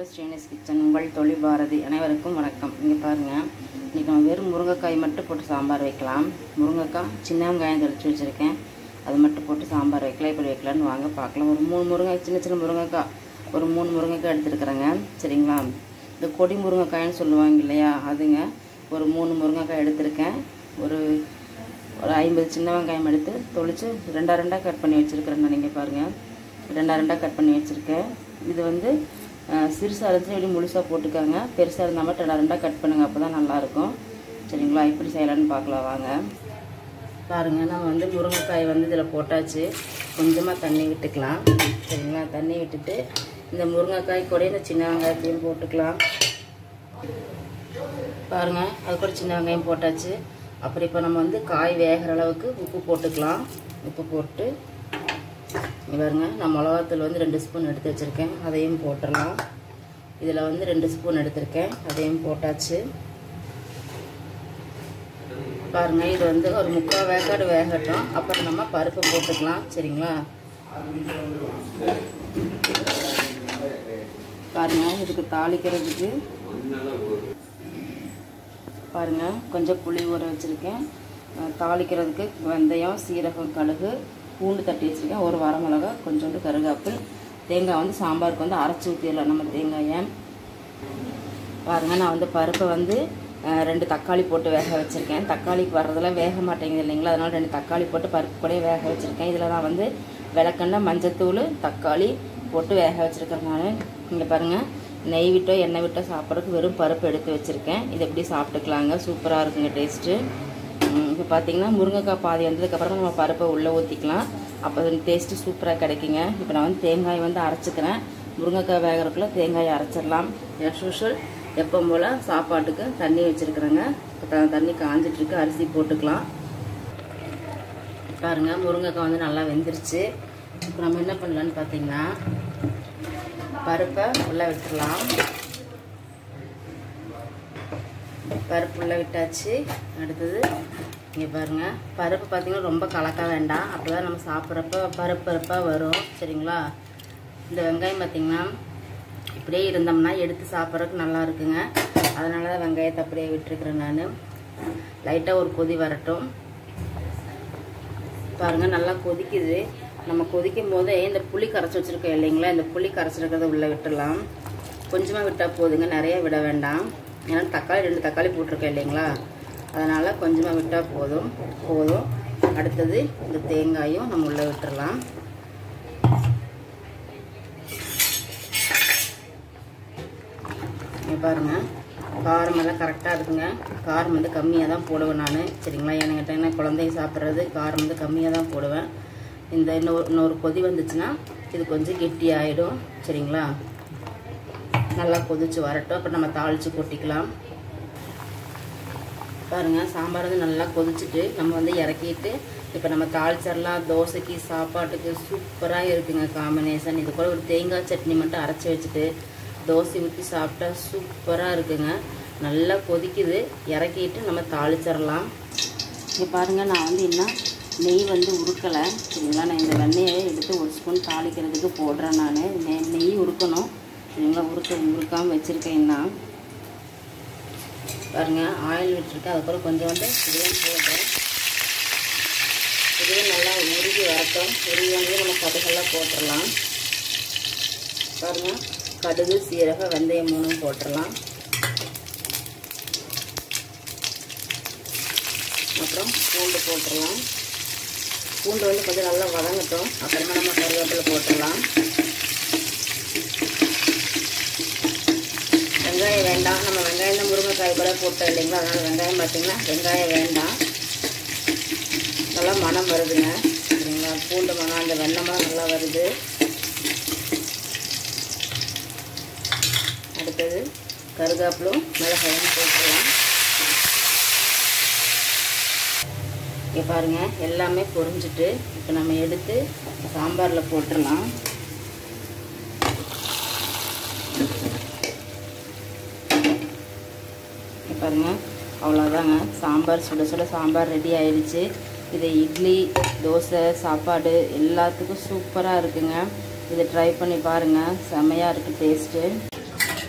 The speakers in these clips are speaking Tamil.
டு ஸ்ரீனிஸ் கிச்சன் உங்கள் தொழில் பாரதி அனைவருக்கும் வணக்கம் இங்கே பாருங்கள் இன்றைக்கி நம்ம வெறும் முருங்கைக்காய் மட்டும் போட்டு சாம்பார் வைக்கலாம் முருங்கைக்காய் சின்ன வெங்காயம் தெளித்து வச்சுருக்கேன் அது மட்டும் போட்டு சாம்பார் வைக்கலாம் இப்படி வைக்கலான்னு வாங்க பார்க்கலாம் ஒரு மூணு முருங்கை சின்ன சின்ன முருங்கைக்காய் ஒரு மூணு முருங்கைக்காய் எடுத்துருக்குறேங்க சரிங்களா இந்த கொடி முருங்கைக்காய்னு சொல்லுவாங்க இல்லையா அதுங்க ஒரு மூணு முருங்கைக்காய் எடுத்திருக்கேன் ஒரு ஒரு ஐம்பது சின்ன வெங்காயம் எடுத்து தொளிச்சு ரெண்டா ரெண்டாக கட் பண்ணி வச்சுருக்கிறேன் நான் நீங்கள் பாருங்கள் ரெண்டா ரெண்டாக கட் பண்ணி வச்சுருக்கேன் இது வந்து அஹ், சிறுசாக இருந்துச்சு இப்படி முழுசாக போட்டுக்காங்க பெருசாக இருந்தால் மட்டும் ரெண்டா ரெண்டாக கட் பண்ணுங்கள் அப்போ தான் நல்லாயிருக்கும் சரிங்களா எப்படி செய்யலான்னு பார்க்கலாம் வாங்க பாருங்கள் நம்ம வந்து முருங்கைக்காய் வந்து இதில் போட்டாச்சு கொஞ்சமாக தண்ணி விட்டுக்கலாம் சரிங்களா தண்ணி விட்டுட்டு இந்த முருங்கைக்காய் கூட இந்த சின்ன வெங்காயத்தையும் போட்டுக்கலாம் பாருங்கள் அது கூட சின்ன வெங்காயம் போட்டாச்சு அப்புறம் இப்போ நம்ம வந்து காய் வேகிற அளவுக்கு உப்பு போட்டுக்கலாம் உப்பு போட்டு இங்க பாருங்க நான் மிளகாத்தூள் வந்து ரெண்டு ஸ்பூன் எடுத்து வச்சுருக்கேன் அதையும் போட்டுடலாம் இதில் வந்து ரெண்டு ஸ்பூன் எடுத்திருக்கேன் அதையும் போட்டாச்சு பாருங்க இது வந்து ஒரு முக்கால் வேக்காடு வேகட்டும் அப்புறம் நம்ம பருப்பு போட்டுக்கலாம் சரிங்களா பாருங்க இதுக்கு தாளிக்கிறதுக்கு பாருங்க கொஞ்சம் புளி ஊற வச்சுருக்கேன் அஹ் தாளிக்கிறதுக்கு வெந்தயம் சீரகம் கடுகு பூண்டு தட்டி வச்சுருக்கேன் ஒரு வரமிளகா கொஞ்சோண்டு கருகாப்பில் தேங்காய் வந்து சாம்பாருக்கு வந்து அரைச்சி ஊற்றிடலாம் நம்ம தேங்காயை பாருங்கள் நான் வந்து பருப்பை வந்து அஹ், ரெண்டு தக்காளி போட்டு வேக வச்சுருக்கேன் தக்காளிக்கு வர்றதெல்லாம் வேக மாட்டேங்குது இல்லைங்களா அதனால் ரெண்டு தக்காளி போட்டு பருப்பு கூட வேக வச்சுருக்கேன் இதில் நான் வந்து விளக்கெண்ணெய் மஞ்சத்தூள் தக்காளி போட்டு வேக வச்சுருக்கேன் நான் இங்கே பாருங்கள் நெய் விட்டோ எண்ணெய் விட்டோ சாப்பிட்றதுக்கு வெறும் பருப்பு எடுத்து வச்சுருக்கேன் இதை எப்படி சாப்பிட்டுக்கலாங்க சூப்பராக இருக்குங்க டேஸ்ட்டு இப்போ பார்த்தீங்கன்னா முருங்கைக்காய் பாதி வந்ததுக்கப்புறம் நம்ம பருப்பை உள்ளே ஊற்றிக்கலாம் அப்போ டேஸ்ட்டு சூப்பராக கிடைக்குங்க இப்போ நான் வந்து தேங்காய் வந்து அரைச்சிக்கிறேன் முருங்கைக்காய் வேகிறதுக்குள்ள தேங்காயை அரைச்சிடலாம் as usual எப்பவும் போல் சாப்பாட்டுக்கு தண்ணி வச்சுருக்குறேங்க இப்போ த தண்ணி காஞ்சிட்ருக்கு அரிசி போட்டுக்கலாம் பாருங்கள் முருங்கைக்காய் வந்து நல்லா வெந்துருச்சு இப்போ நம்ம என்ன பண்ணலான்னு பார்த்தீங்கன்னா பருப்பை உள்ளே விட்டுடலாம் பருப்பு உள்ள விட்டாச்சு அடுத்தது இங்கே பாருங்கள் பருப்பு பார்த்திங்கன்னா ரொம்ப கலக்க வேண்டாம் அப்போ தான் நம்ம சாப்பிட்றப்ப பருப்பு பருப்பாக வரும் சரிங்களா இந்த வெங்காயம் பார்த்திங்கன்னா இப்படியே இருந்தோம்னா எடுத்து சாப்பிட்றதுக்கு நல்லா இருக்குங்க அதனால தான் வெங்காயத்தை அப்படியே விட்டுருக்குறேன் நான் லைட்டாக ஒரு கொதி வரட்டும் பாருங்கள் நல்லா கொதிக்குது நம்ம கொதிக்கும் போதே இந்த புளி கரைச்சி வச்சுருக்கோம் இல்லைங்களா இந்த புளி கரைச்சிருக்கிறத உள்ளே விட்டுடலாம் கொஞ்சமாக விட்டால் போதுங்க நிறைய விட வேண்டாம் ஏன்னா தக்காளி ரெண்டு தக்காளி போட்டிருக்கோம் இல்லைங்களா அதனால் கொஞ்சமாக விட்டால் போதும் போதும் அடுத்தது இந்த தேங்காயும் நம்ம உள்ளே விட்டுறலாம் இங்க பாருங்க காரம் எல்லாம் கரெக்டாக இருக்குங்க காரம் வந்து கம்மியாக தான் போடுவேன் நான் சரிங்களா எனக்கு என்ன குழந்தைங்க சாப்பிட்றது காரம் வந்து கம்மியாக தான் போடுவேன் இந்த இன்னொரு இன்னொரு கொதி வந்துச்சுன்னா இது கொஞ்சம் கெட்டி ஆகிடும் சரிங்களா நல்லா கொதிச்சு வரட்டும் அப்புறம் நம்ம தாளித்து கொட்டிக்கலாம் பாருங்கள் சாம்பார் வந்து நல்லா கொதிச்சுட்டு நம்ம வந்து இறக்கிட்டு இப்போ நம்ம தாளிச்சிடலாம் தோசைக்கு சாப்பாட்டுக்கு சூப்பராக இருக்குங்க காம்பினேஷன் இது கூட ஒரு தேங்காய் சட்னி மட்டும் அரைச்சி வச்சுட்டு தோசை ஊற்றி சாப்பிட்டா சூப்பராக இருக்குங்க நல்லா கொதிக்குது இறக்கிட்டு நம்ம தாளிச்சிடலாம் இங்கே பாருங்கள் நான் வந்து இன்னும் நெய் வந்து உருக்கலை சரிங்களா நான் இந்த வெண்ணெயை எடுத்து ஒரு ஸ்பூன் தாளிக்கிறதுக்கு போடுறேன் நான் நெய் நெய் உருக்கணும் சரிங்களா உருக்க உருக்காமல் வச்சுருக்கேன் இன்னும் பாருங்க ஆயில் விட்டுருக்கேன் அதுக்கப்புறம் கொஞ்சோண்டு இதையும் போடுறேன் இதுவும் நல்லா உருகி வரட்டும் உருகி வந்து நம்ம கடுகெல்லாம் போட்டுடலாம் பாருங்க கடுகு சீரகம் வெந்தயம் மூணும் போட்டுடலாம் அப்புறம் பூண்டு போட்டுடலாம் பூண்டு வந்து கொஞ்சம் நல்லா வதங்கட்டும் அப்புறமா நம்ம கருவேப்பிலை போட்டுடலாம் வெங்காயம் வேண்டாம் நம்ம வெங்காயம் தான் முருங்கைக்காய் கூட போட்டோம் இல்லைங்களா அதனால் வெங்காயம் பார்த்தீங்கன்னா வெங்காயம் வேண்டாம் நல்லா மனம் வருதுங்க சரிங்களா பூண்டு மனம் அந்த வெண்ணெய் மனம் நல்லா வருது அடுத்தது கருகாப்பிலும் மிளகாயும் போட்டுக்கலாம் இங்கே பாருங்கள் எல்லாமே பொரிஞ்சிட்டு இப்போ நம்ம எடுத்து சாம்பாரில் போட்டுடலாம் இங்க பாருங்க அவ்வளோதாங்க சாம்பார் சுட சுட சாம்பார் ரெடி ஆயிடுச்சு இது இட்லி தோசை சாப்பாடு எல்லாத்துக்கும் சூப்பராக இருக்குங்க இதை ட்ரை பண்ணி பாருங்கள் செம்மையாக இருக்குது டேஸ்ட்டு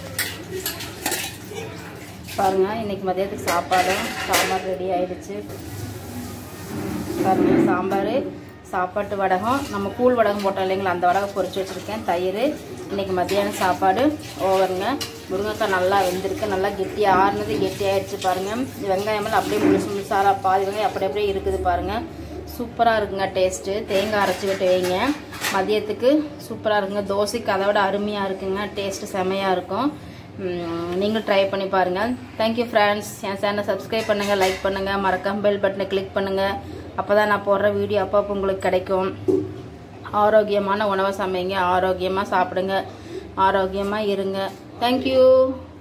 பாருங்கள் இன்றைக்கி மதியத்துக்கு சாப்பாடும் சாம்பார் ரெடி ஆயிடுச்சு பாருங்க சாம்பார் சாப்பாட்டு வடகம் நம்ம கூழ் வடகம் போட்டோம் இல்லைங்களா அந்த வடகம் பொரிச்சு வச்சுருக்கேன் தயிர் இன்றைக்கி மத்தியானம் சாப்பாடு ஓவருங்க முருங்கைக்காய் நல்லா வெந்திருக்கு நல்லா கெட்டி ஆறுனது கெட்டி ஆயிடுச்சு பாருங்கள் வெங்காயமெல்லாம் அப்படியே முழுசு முழுசாக பாதி வெங்காயம் அப்படி அப்படியே இருக்குது பாருங்கள் சூப்பராக இருக்குங்க டேஸ்ட்டு தேங்காய் அரைச்சி விட்டு வைங்க மதியத்துக்கு சூப்பராக இருக்குங்க தோசைக்கு அதை விட அருமையாக இருக்குங்க டேஸ்ட்டு செமையாக இருக்கும் உம், நீங்களும் ட்ரை பண்ணி பாருங்கள் தேங்க்யூ ஃப்ரெண்ட்ஸ் என் சேனலை சப்ஸ்கிரைப் பண்ணுங்கள் லைக் பண்ணுங்கள் மறக்காம பெல் பட்டனை கிளிக் பண்ணுங்கள் அப்போ தான் நான் போடுற வீடியோ அப்பப்போ உங்களுக்கு கிடைக்கும் ஆரோக்கியமான உணவை சமைங்க ஆரோக்கியமாக சாப்பிடுங்க ஆரோக்கியமாக இருங்க தேங்க்யூ